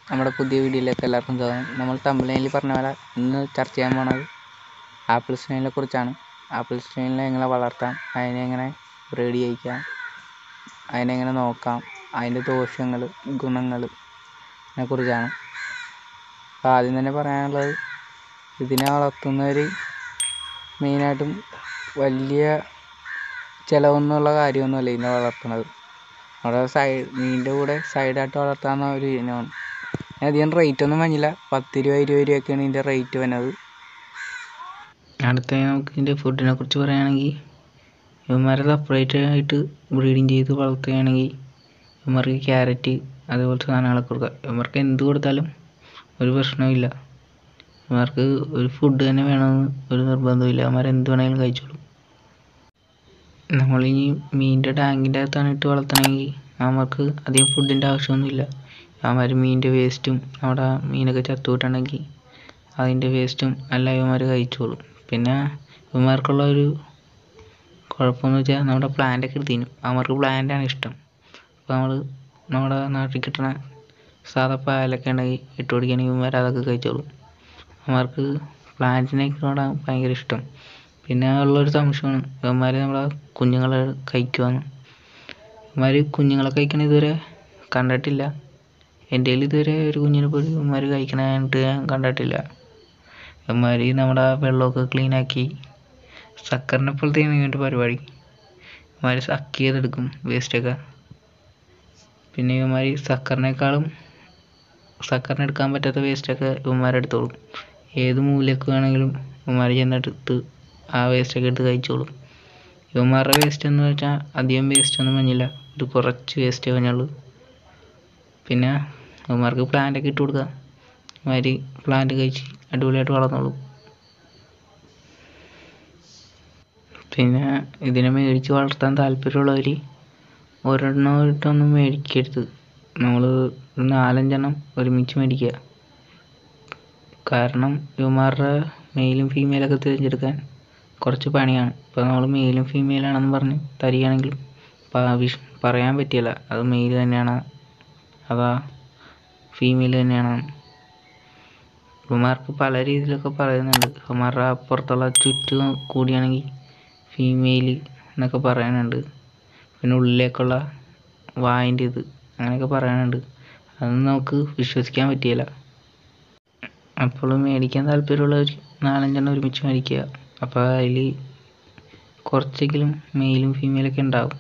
നമ്മുടെ പുതിയ വീഡിയോയിലേക്ക് എല്ലാവർക്കും സ്വാഗതം നമ്മൾ തമിഴ്നയിൽ പറഞ്ഞ പോലെ ഇന്ന് ചർച്ച ചെയ്യാൻ പോണത് ആപ്പിൾ സ്നേഹിനെ കുറിച്ചാണ് ആപ്പിൾ സ്നേഹിനെ എങ്ങനെ വളർത്താം അതിനെ എങ്ങനെ ബ്രീഡ് ചെയ്യിക്കാം അതിനെ എങ്ങനെ നോക്കാം അതിൻ്റെ ദോഷങ്ങൾ ഗുണങ്ങൾ കുറിച്ചാണ് അപ്പോൾ ആദ്യം തന്നെ പറയാനുള്ളത് ഇതിനെ വളർത്തുന്നവർ മെയിനായിട്ടും വലിയ ചിലവൊന്നുമുള്ള കാര്യമൊന്നുമല്ല ഇതിനെ വളർത്തുന്നത് അവിടെ സൈഡ് മീനിൻ്റെ കൂടെ സൈഡായിട്ട് വളർത്താവുന്ന ഒരു ഇനമാണ് അധികം റേറ്റ് ഒന്നും വന്നില്ല പത്ത് രൂപ ഇരുപത് രൂപയൊക്കെയാണ് ഇതിൻ്റെ റേറ്റ് വരുന്നത് അടുത്ത നമുക്ക് ഇതിൻ്റെ ഫുഡിനെ കുറിച്ച് പറയുകയാണെങ്കിൽ ഇവന്മാരെ സെപ്പറേറ്റ് ആയിട്ട് ബ്രീഡിങ് ചെയ്ത് വളർത്തുകയാണെങ്കിൽ ഇവന്മാർക്ക് ക്യാരറ്റ് അതേപോലത്തെ സാധനങ്ങളൊക്കെ കൊടുക്കുക ഇവന്മാർക്ക് എന്ത് കൊടുത്താലും ഒരു പ്രശ്നവുമില്ല ഇവന്മാർക്ക് ഒരു ഫുഡ് തന്നെ വേണമെന്ന് ഒരു നിർബന്ധമില്ല ഇവന്മാർ എന്ത് വേണമെങ്കിലും കഴിച്ചോളും നമ്മളിനി മീനിൻ്റെ ടാങ്കിൻ്റെ അകത്താണ് ഇട്ട് വളർത്തണമെങ്കിൽ അവന്മാർക്ക് അധികം ഫുഡിൻ്റെ ആവശ്യമൊന്നുമില്ല അവന്മാർ മീനിൻ്റെ വേസ്റ്റും അവിടെ മീനൊക്കെ ചത്തുവിട്ടുണ്ടെങ്കിൽ അതിൻ്റെ വേസ്റ്റും എല്ലാം ഇവന്മാർ കഴിച്ചോളും പിന്നെ ഇവന്മാർക്കുള്ള ഒരു കുഴപ്പമെന്ന് വെച്ചാൽ നമ്മുടെ പ്ലാന്റൊക്കെ എടുത്ത് തിന്നും അവന്മാർക്ക് പ്ലാന്റാണ് ഇഷ്ടം അപ്പോൾ നമ്മൾ നമ്മുടെ നാട്ടിൽ കിട്ടുന്ന സാധാ പാലൊക്കെ ഉണ്ടെങ്കിൽ ഇട്ട് കൊടുക്കുകയാണെങ്കിൽ ഇവന്മാർ അതൊക്കെ കഴിച്ചോളും അവന്മാർക്ക് പ്ലാന്റിനേക്കാളാണ് ഭയങ്കര ഇഷ്ടം പിന്നെ ഉള്ളൊരു സംശയമാണ് ഇവന്മാർ നമ്മളെ കുഞ്ഞുങ്ങളെ കഴിക്കുമെന്ന് ഇവന്മാർ കുഞ്ഞുങ്ങളെ കഴിക്കണ ഇതുവരെ കണ്ടിട്ടില്ല എൻ്റെ കയ്യിൽ ഇതുവരെ ഒരു കുഞ്ഞിനെ പോലും ഇവന്മാർ കഴിക്കണായിട്ട് ഞാൻ കണ്ടിട്ടില്ല ഇവന്മാർ നമ്മുടെ വെള്ളമൊക്കെ ക്ലീനാക്കി സക്കറിനെ പോലത്തെയാണ് ഇവൻ്റെ പരിപാടി ഇവന്മാർ സക്ക് ചെയ്തെടുക്കും വേസ്റ്റൊക്കെ പിന്നെ ഇവന്മാർ സക്കറിനേക്കാളും സക്കറിന് എടുക്കാൻ പറ്റാത്ത വേസ്റ്റൊക്കെ ഇവന്മാരെടുത്തോളും ഏത് മൂലയ്ക്ക് വേണമെങ്കിലും ഇവന്മാർ ചെന്നെടുത്ത് ആ വേസ്റ്റൊക്കെ എടുത്ത് കഴിച്ചോളും ഇവന്മാരുടെ വേസ്റ്റ് എന്ന് വെച്ചാൽ അധികം വേസ്റ്റ് ഒന്നും വന്നില്ല ഒരു കുറച്ച് വേസ്റ്റേ വന്നുള്ളൂ പിന്നെ ഇവന്മാർക്ക് പ്ലാന്റൊക്കെ ഇട്ട് കൊടുക്കുക ഇവന്മാർ പ്ലാന്റ് കഴിച്ച് അടിപൊളിയായിട്ട് വളർന്നോളും പിന്നെ ഇതിനെ മേടിച്ച് വളർത്താൻ താല്പര്യമുള്ളവർ ഒരെണ്ണമായിട്ടൊന്നും മേടിക്കരുത് നമ്മൾ ഒരു നാലഞ്ചെണ്ണം ഒരുമിച്ച് മേടിക്കുക കാരണം ഇവന്മാരുടെ മെയിലും ഫീമെയിലൊക്കെ തിരഞ്ഞെടുക്കാൻ കുറച്ച് പണിയാണ് ഇപ്പോൾ നമ്മൾ മെയിലും ഫീമെയിലാണെന്ന് പറഞ്ഞ് തരികയാണെങ്കിൽ വിഷ് പറയാൻ പറ്റില്ല അത് മെയിൽ തന്നെയാണ് അതാ ഫീമെയിൽ തന്നെയാണ് ഇവന്മാർക്ക് പല രീതിയിലൊക്കെ പറയുന്നുണ്ട് ഇവന്മാരുടെ അപ്പുറത്തുള്ള ചുറ്റും കൂടിയാണെങ്കിൽ ഫീമെയിൽ എന്നൊക്കെ പറയാനുണ്ട് പിന്നെ ഉള്ളിലേക്കുള്ള വായിൻ്റെ ഇത് അങ്ങനെയൊക്കെ പറയാനുണ്ട് അതൊന്നും നമുക്ക് വിശ്വസിക്കാൻ പറ്റിയില്ല അപ്പോൾ മേടിക്കാൻ താല്പര്യമുള്ളവർ നാലഞ്ചെണ്ണം ഒരുമിച്ച് മേടിക്കുക അപ്പോൾ അതിൽ കുറച്ചെങ്കിലും മെയിലും ഫീമെയിലൊക്കെ ഉണ്ടാവും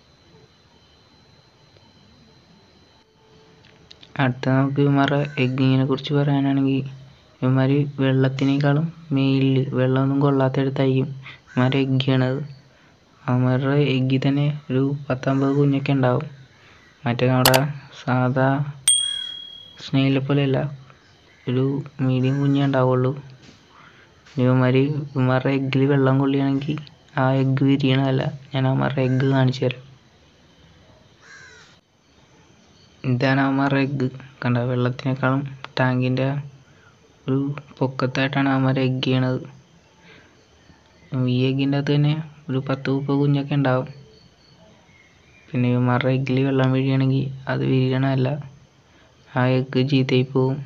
അടുത്ത നമുക്ക് ഇവന്മാരുടെ എഗ്ഗിങ്ങിനെ കുറിച്ച് പറയാനാണെങ്കിൽ ഇവന്മാർ വെള്ളത്തിനേക്കാളും മെയിലിൽ വെള്ളമൊന്നും കൊള്ളാത്തടത്തായിരിക്കും ഇവന്മാർ എഗ്ഗ് ചെയ്യണത് അവന്മാരുടെ എഗ്ഗിൽ തന്നെ ഒരു പത്തമ്പത് കുഞ്ഞൊക്കെ ഉണ്ടാവും മറ്റേ നമ്മുടെ സാധാ സ്നേഹിലെ പോലെയല്ല ഒരു മീഡിയം കുഞ്ഞേ ഉണ്ടാവുള്ളൂ ഇവന്മാർ ഇവന്മാരുടെ എഗ്ഗിൽ വെള്ളം കൊള്ളുകയാണെങ്കിൽ ആ എഗ്ഗ് വിരിയണതല്ല ഞാൻ അവന്മാരുടെ എഗ്ഗ് കാണിച്ചു തരാം ഇതാണ് അവന്മാരുടെ എഗ്ഗ് കണ്ട വെള്ളത്തിനേക്കാളും ടാങ്കിൻ്റെ ഒരു പൊക്കത്തായിട്ടാണ് അവന്മാർ എഗ്ഗ് ചെയ്യണത് ഈ എഗ്ഗിൻ്റെ അകത്ത് തന്നെ ഒരു പത്ത് മുപ്പത് കുഞ്ഞൊക്കെ ഉണ്ടാവും പിന്നെ ഇവന്മാരുടെ എഗ്ഗിൽ വെള്ളം വീഴുകയാണെങ്കിൽ അത് വിരിയണമല്ല ആ എഗ്ഗ് ചീത്തയായി പോവും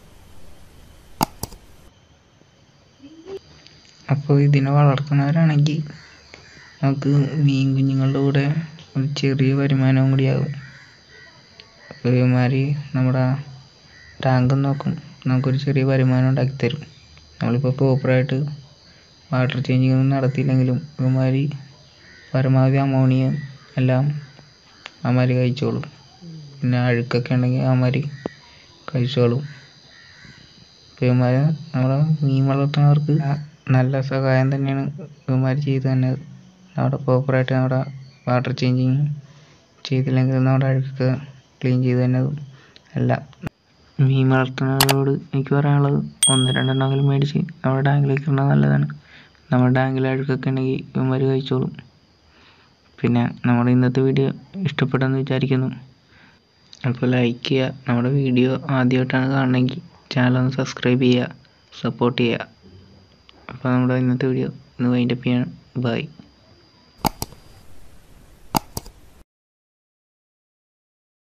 അപ്പോൾ ഇതിനെ വളർത്തുന്നവരാണെങ്കിൽ നമുക്ക് മീൻ കുഞ്ഞുങ്ങളുടെ കൂടെ ഒരു ചെറിയ വരുമാനവും കൂടിയാകും അപ്പോൾ ഇവന്മാർ നമ്മുടെ ടാങ്ക് നോക്കും നമുക്കൊരു ചെറിയ വരുമാനം ഉണ്ടാക്കി തരും നമ്മളിപ്പോൾ പ്രോപ്പറായിട്ട് വാട്ടർ ചേഞ്ചിങ് ഒന്നും നടത്തിയില്ലെങ്കിലും ഇവന്മാർ പരമാവധി അമോണിയം എല്ലാം അവന്മാർ കഴിച്ചോളും പിന്നെ അഴുക്കൊക്കെ ഉണ്ടെങ്കിൽ അവന്മാർ കഴിച്ചോളും അപ്പോൾ ഇവന്മാർ നമ്മുടെ മീൻ വളർത്തുന്നവർക്ക് നല്ല സഹായം തന്നെയാണ് ഇവന്മാർ ചെയ്തു തന്നത് അവിടെ പ്രോപ്പറായിട്ട് നമ്മുടെ വാട്ടർ ചേഞ്ചിങ് ചെയ്തില്ലെങ്കിൽ നമ്മുടെ അഴുക്കൊക്കെ ക്ലീൻ ചെയ്ത് തന്നതും എല്ലാം മീൻ വളർത്തുന്നവരോട് എനിക്ക് പറയാനുള്ളത് ഒന്ന് രണ്ടെണ്ണമെങ്കിലും മേടിച്ച് നമ്മുടെ ടാങ്കിലേക്ക് ഇടുന്നത് നല്ലതാണ് നമ്മുടെ ടാങ്കിൽ അഴുക്കൊക്കെ ഉണ്ടെങ്കിൽ ഇവന്മാർ കഴിച്ചോളും പിന്നെ നമ്മുടെ ഇന്നത്തെ വീഡിയോ ഇഷ്ടപ്പെട്ടെന്ന് വിചാരിക്കുന്നു അപ്പോൾ ലൈക്ക് ചെയ്യുക നമ്മുടെ വീഡിയോ ആദ്യമായിട്ടാണ് കാണണമെങ്കിൽ ചാനൽ ഒന്ന് സബ്സ്ക്രൈബ് ചെയ്യുക സപ്പോർട്ട് ചെയ്യുക അപ്പോൾ നമ്മുടെ ഇന്നത്തെ വീഡിയോ ഇന്ന് വൈൻഡപ്പ് ചെയ്യണം ബൈ